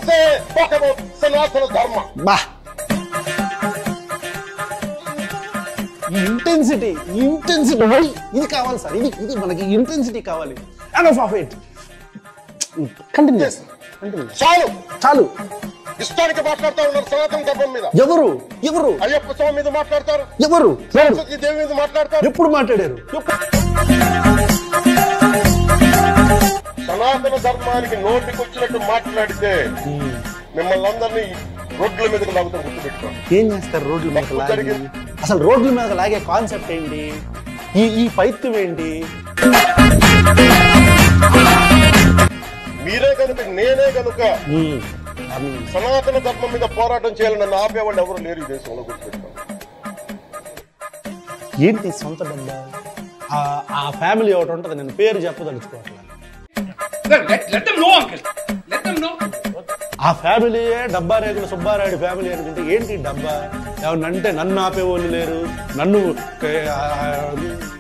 say talk about Sanatana Dharma. బా intensity intensity ఇది కావాలి సార్ ఇది ఇది మనకి ఇంటెన్సిటీ కావాలి and of it continue continue చాలు చాలు ఇష్టానికి మాట్లాడుతా ఉన్నారు సనాతన ధర్మం మీద ఎవరు ఎవరు అయ్యప్ప స్వామి మీద మాట్లాడతారు ఎవరు ఎవరు సరస్వతి దేవి మీద మాట్లాడతారు ఎప్పుడు మాట్లాడారు ఎప్పుడు? సనాతన ధర్మానికి నోటికి వచ్చినట్టు మాట్లాడితే మిమ్మల్ని అందరినీ రోడ్ల మీదకి లాగుతారు గుర్తుపెట్టుకోండి ఏం చేస్తారు రోడ్ల మీద తప్పు లాగి జరిగింది. అసలు రోడ్ల మీద లాగే కాన్సెప్ట్ ఏంటి ఈ ఈ పైత్యం ఏంటి మీరే కనుక నేనే కనుక మ్మ్. అది సనాతన ధర్మం మీద పోరాటం చేయాలని నన్ను ఆపేవాళ్ళు ఎవరు లేరు ఈ దేశంలో గుర్తుపెట్టుకోండి ఏంటి సొంత డబ్బా ఆ- ఆ ఫ్యామిలీ ఒకటి ఉంటుంది నేను పేరు చెప్పదలుచుకోవట్లేదు Well, let, let them know, uncle. Let them know. ఆ ఫ్యామిలీయే డబ్బా రేకుల సుబ్బారాయుడు ఫ్యామిలీ అనుకుంటే ఏంటి డబ్బా ఏమన్నా అంటే నన్ను ఆపేవాళ్ళు లేరు నన్ను క- ఆ,